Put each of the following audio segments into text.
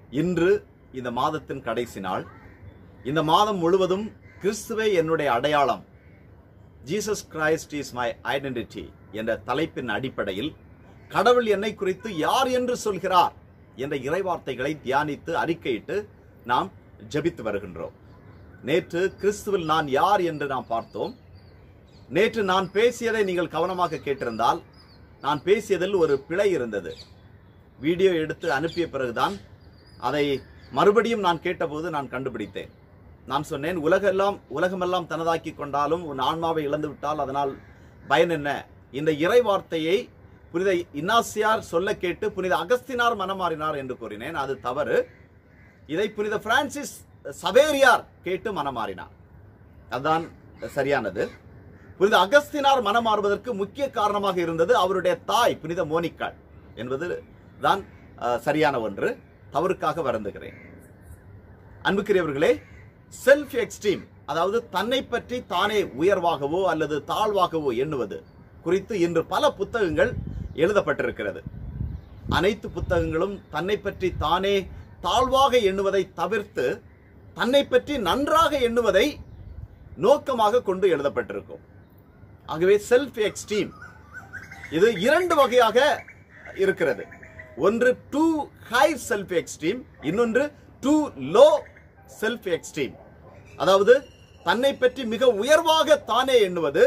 இன்று இந்த மாதத்தின் கடைசி நாள் இந்த மாதம் முழுவதும் கிறிஸ்துவே என்னுடைய அடையாளம் Jesus Christ is my identity என்ற தலைப்பின் அடிப்படையில் கடவுள் என்னை குறித்து யார் என்று சொல்கிறார் என்ற இறைவார்த்தைகளை தியானித்து அறிக்கையிட்டு நாம் ஜெபித்து வருகின்றோம் நேற்று கிறிஸ்துவில் நான் யார் என்று நாம் பார்த்தோம் நேற்று நான் பேசியதை நீங்கள் கவனமாக கேட்டிருந்தால் நான் பேசியதில் ஒரு பிழை இருந்தது வீடியோ எடுத்து அனுப்பிய பிறகுதான் அதை மறுபடியும் நான் கேட்டபோது நான் கண்டுபிடித்தேன் நான் சொன்னேன் உலகெல்லாம் உலகமெல்லாம் தனதாக்கி கொண்டாலும் உன் ஆன்மாவை இழந்து விட்டால் அதனால் பயன் என்ன இந்த இறை வார்த்தையை புனித இன்னாசியார் சொல்ல கேட்டு புனித அகஸ்தினார் மனமாறினார் என்று கூறினேன் அது தவறு இதை புனித பிரான்சிஸ் சவேரியார் கேட்டு மனமாறினார் அதுதான் சரியானது புனித அகஸ்தினார் மனமாறுவதற்கு முக்கிய காரணமாக இருந்தது அவருடைய தாய் புனித மோனிக்காள் என்பது தான் அஹ், சரியான ஒன்று தவறுக்காக வருந்துகிறேன் அன்புக்குரியவர்களே செல்ஃப் எக்ஸ்ட்ரீம் அதாவது தன்னை பற்றி தானே உயர்வாகவோ அல்லது தாழ்வாகவோ எண்ணுவது குறித்து இன்று பல புத்தகங்கள் எழுதப்பட்டிருக்கிறது அனைத்து புத்தகங்களும் தன்னை பற்றி தானே தாழ்வாக எண்ணுவதை தவிர்த்து தன்னை பற்றி நன்றாக எண்ணுவதை நோக்கமாக கொண்டு எழுதப்பட்டிருக்கும் ஆகவே செல்ஃப் எக்ஸ்ட்ரீம் இது இரண்டு வகையாக இருக்கிறது ஒன்று டூ ஹை செல்ஃப் எக்ஸ்ட்ரீம் இன்னொன்று டூ லோ செல்ஃப் எக்ஸ்ட்ரீம் அதாவது தன்னை பற்றி மிக உயர்வாக தானே எண்ணுவது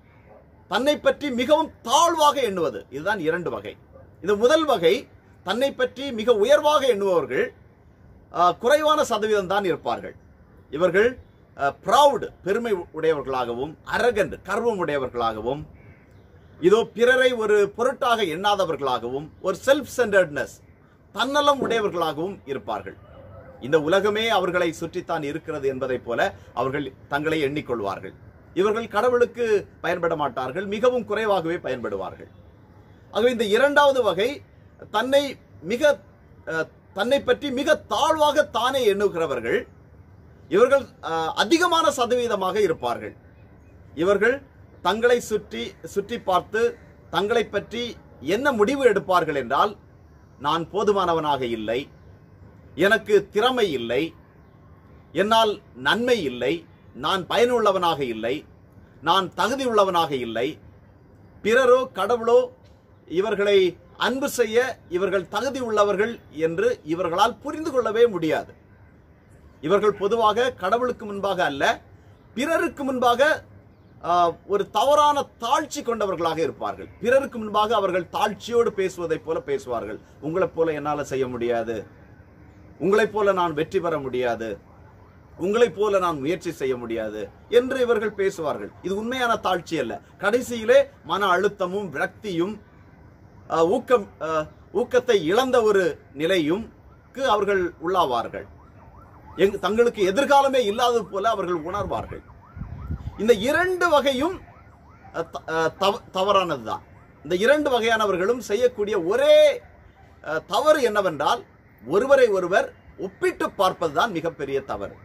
தன்னை பற்றி மிகவும் தாழ்வாக எண்ணுவது இதுதான் இரண்டு வகை இது முதல் வகை தன்னை பற்றி மிக உயர்வாக எண்ணுபவர்கள் ஆஹ், குறைவான சதவீதம் தான் இருப்பார்கள் இவர்கள் ப்ரவுட் பெருமை உடையவர்களாகவும் அரகண்ட் கர்வம் உடையவர்களாகவும் இதோ பிறரை ஒரு பொருட்டாக எண்ணாதவர்களாகவும் ஒரு செல்ஃப் சென்டர்ட்னஸ் தன்னலம் உடையவர்களாகவும் இருப்பார்கள் இந்த உலகமே அவர்களை சுற்றித்தான் இருக்கிறது என்பதைப் போல அவர்கள் தங்களை எண்ணிக்கொள்வார்கள் இவர்கள் கடவுளுக்கு பயன்பட மாட்டார்கள் மிகவும் குறைவாகவே பயன்படுவார்கள் ஆகவே இந்த இரண்டாவது வகை தன்னை மிக அஹ், தன்னை பற்றி மிக தாழ்வாக தானே எண்ணுகிறவர்கள் இவர்கள் அஹ், அதிகமான சதவீதமாக இருப்பார்கள் இவர்கள் தங்களை சுற்றி சுற்றி பார்த்து தங்களை பற்றி என்ன முடிவு எடுப்பார்கள் என்றால் நான் போதுமானவனாக இல்லை எனக்கு திறமை இல்லை என்னால் நன்மை இல்லை நான் பயனுள்ளவனாக இல்லை நான் தகுதியுள்ளவனாக இல்லை பிறரோ கடவுளோ இவர்களை அன்பு செய்ய இவர்கள் தகுதி உள்ளவர்கள் என்று இவர்களால் புரிந்து கொள்ளவே முடியாது இவர்கள் பொதுவாக கடவுளுக்கு முன்பாக அல்ல பிறருக்கு முன்பாக ஆஹ், ஒரு தவறான தாழ்ச்சி கொண்டவர்களாக இருப்பார்கள் பிறருக்கு முன்பாக அவர்கள் தாழ்ச்சியோடு பேசுவதைப் போல பேசுவார்கள் உங்களைப் போல என்னால் செய்ய முடியாது உங்களைப் போல நான் வெற்றி பெற முடியாது உங்களைப் போல நான் முயற்சி செய்ய முடியாது என்று இவர்கள் பேசுவார்கள் இது உண்மையான தாழ்ச்சி அல்ல கடைசியிலே மன அழுத்தமும் விரக்தியும் அஹ், ஊக்கம் அஹ், ஊக்கத்தை இழந்த ஒரு நிலையும் க்கு அவர்கள் உள்ளாவார்கள் எங் தங்களுக்கு எதிர்காலமே இல்லாதது போல அவர்கள் உணர்வார்கள் இந்த இரண்டு வகையும் அஹ், த- அஹ், தவ- தவறானதுதான் இந்த இரண்டு வகையானவர்களும் செய்யக்கூடிய ஒரே அஹ், தவறு என்னவென்றால் ஒருவரை ஒருவர் ஒப்பிட்டு பார்ப்பதுதான் மிகப்பெரிய தவறு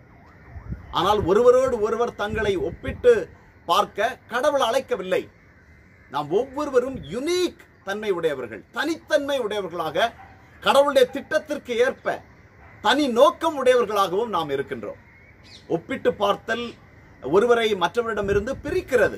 ஆனால் ஒருவரோடு ஒருவர் தங்களை ஒப்பிட்டு பார்க்க கடவுள் அழைக்கவில்லை நாம் ஒவ்வொருவரும் யுனீக் தன்மை உடையவர்கள் தனித்தன்மை உடையவர்களாக கடவுளுடைய திட்டத்திற்கு ஏற்ப தனி நோக்கம் உடையவர்களாகவும் நாம் இருக்கின்றோம் ஒப்பிட்டு பார்த்தல் ஒருவரை மற்றவரிடமிருந்து பிரிக்கிறது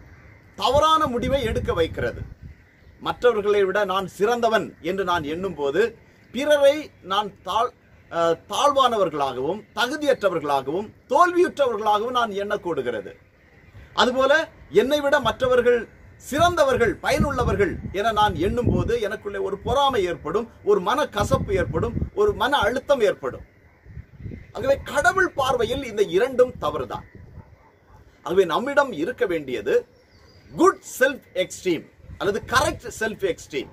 தவறான முடிவை எடுக்க வைக்கிறது மற்றவர்களை விட நான் சிறந்தவன் என்று நான் எண்ணும்போது பிறரை நான் தாழ் அஹ், தாழ்வானவர்களாகவும் தகுதியற்றவர்களாகவும் தோல்வியுற்றவர்களாகவும் நான் எண்ணக்கூடுகிறது அதுபோல என்னை விட மற்றவர்கள் சிறந்தவர்கள் பயனுள்ளவர்கள் என நான் எண்ணும்போது எனக்குள்ளே ஒரு பொறாமை ஏற்படும் ஒரு மன கசப்பு ஏற்படும் ஒரு மன அழுத்தம் ஏற்படும் ஆகவே கடவுள் பார்வையில் இந்த இரண்டும் தவறுதான் ஆகவே நம்மிடம் இருக்க வேண்டியது குட் செல்ஃப் எக்ஸ்ட்ரீம் அல்லது கரெக்ட் செல்ஃப் எக்ஸ்ட்ரீம்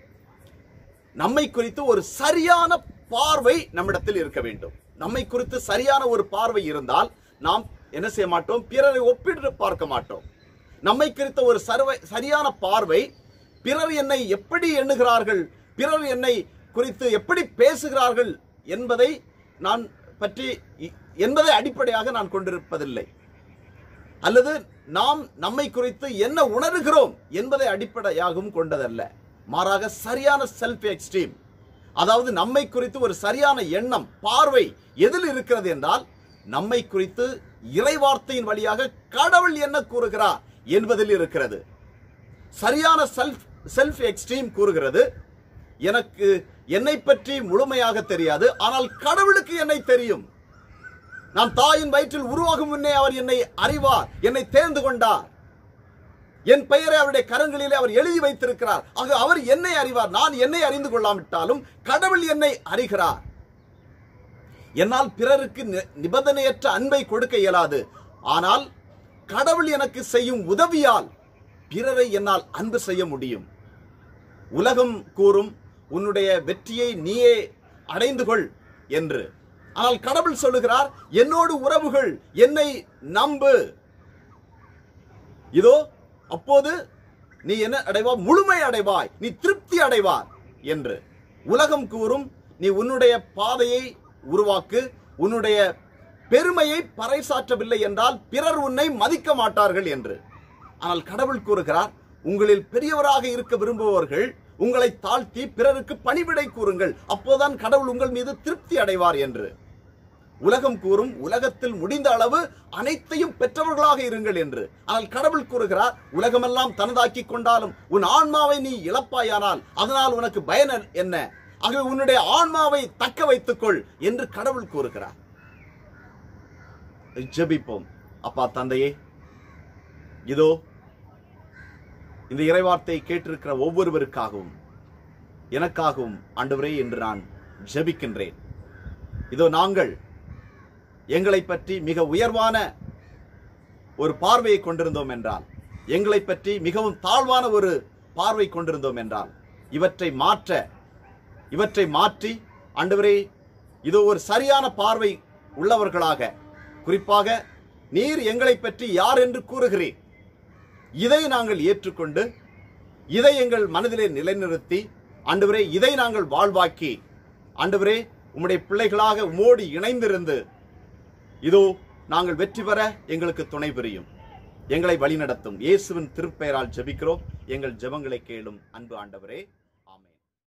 நம்மை குறித்து ஒரு சரியான பார்வை நம்மிடத்தில் இருக்க வேண்டும் நம்மை குறித்து சரியான ஒரு பார்வை இருந்தால் நாம் என்ன செய்ய மாட்டோம் பிறரை ஒப்பிட்டு பார்க்க மாட்டோம் நம்மை குறித்த ஒரு சர்வை சரியான பார்வை பிறர் என்னை எப்படி எண்ணுகிறார்கள் பிறர் என்னை குறித்து எப்படி பேசுகிறார்கள் என்பதை நான் பற்றி என்பதை அடிப்படையாக நான் கொண்டிருப்பதில்லை அல்லது நாம் நம்மை குறித்து என்ன உணர்கிறோம் என்பதை அடிப்படையாகவும் கொண்டதல்ல மாறாக சரியான செல்ஃப் எக்ஸ்ட்ரீம் அதாவது நம்மை குறித்து ஒரு சரியான எண்ணம் பார்வை எதில் இருக்கிறது என்றால் நம்மை குறித்து இறைவார்த்தையின் வழியாக கடவுள் என்ன கூறுகிறார் என்பதில் இருக்கிறது சரியான செல்ஃப் செல்ஃப் எக்ஸ்ட்ரீம் கூறுகிறது எனக்கு என்னை பற்றி முழுமையாக தெரியாது ஆனால் கடவுளுக்கு என்னை தெரியும் நான் தாயின் வயிற்றில் உருவாகும் முன்னே அவர் என்னை அறிவார் என்னை தேர்ந்து கொண்டார் என் பெயரை அவருடைய கரங்களிலே அவர் எழுதி வைத்திருக்கிறார் ஆக அவர் என்னை அறிவார் நான் என்னை அறிந்து கொள்ளாவிட்டாலும் கடவுள் என்னை அறிகிறார் என்னால் பிறருக்கு நி- நிபந்தனையற்ற அன்பை கொடுக்க இயலாது ஆனால் கடவுள் எனக்கு செய்யும் உதவியால் பிறரை என்னால் அன்பு செய்ய முடியும் உலகம் கூறும் உன்னுடைய வெற்றியை நீயே அடைந்து கொள் என்று ஆனால் கடவுள் சொல்லுகிறார் என்னோடு உறவுகள் என்னை நம்பு இதோ அப்போது நீ என்ன அடைவாய் முழுமை அடைவாய் நீ திருப்தி அடைவார் என்று உலகம் கூறும் நீ உன்னுடைய பாதையை உருவாக்கு உன்னுடைய பெருமையை பறைசாற்றவில்லை என்றால் பிறர் உன்னை மதிக்க மாட்டார்கள் என்று ஆனால் கடவுள் கூறுகிறார் உங்களில் பெரியவராக இருக்க விரும்புபவர்கள் உங்களை தாழ்த்தி பிறருக்கு பணிவிடை கூறுங்கள் அப்போதான் கடவுள் உங்கள் மீது திருப்தி அடைவார் என்று உலகம் கூறும் உலகத்தில் முடிந்த அளவு அனைத்தையும் பெற்றவர்களாக இருங்கள் என்று ஆனால் கடவுள் கூறுகிறார் உலகமெல்லாம் தனதாக்கி கொண்டாலும் உன் ஆன்மாவை நீ இழப்பாயானால் அதனால் உனக்கு பயன் என்ன ஆகவே உன்னுடைய ஆன்மாவை தக்க வைத்துக்கொள் என்று கடவுள் கூறுகிறார் ஜெபிப்போம் அப்பா தந்தையே இதோ இந்த இறைவார்த்தை கேட்டிருக்கிற ஒவ்வொருவருக்காகவும் எனக்காகவும் ஆண்டவரே என்று நான் ஜெபிக்கின்றேன் இதோ நாங்கள் எங்களை பற்றி மிக உயர்வான ஒரு பார்வையை கொண்டிருந்தோம் என்றால் எங்களை பற்றி மிகவும் தாழ்வான ஒரு பார்வை கொண்டிருந்தோம் என்றால் இவற்றை மாற்ற இவற்றை மாற்றி ஆண்டவரே இதோ ஒரு சரியான பார்வை உள்ளவர்களாக குறிப்பாக நீர் எங்களை பற்றி யார் என்று கூறுகிறீர் இதை நாங்கள் ஏற்றுக்கொண்டு இதை எங்கள் மனதிலே நிலைநிறுத்தி ஆண்டவரே இதை நாங்கள் வாழ்வாக்கி ஆண்டவரே உம்முடைய பிள்ளைகளாக உமோடு இணைந்திருந்து இதோ நாங்கள் வெற்றி பெற எங்களுக்கு துணை புரியும் எங்களை வழிநடத்தும் இயேசுவின் திருப்பெயரால் ஜெபிக்கிறோம் எங்கள் ஜெபங்களை கேளும் அன்பு ஆண்டவரே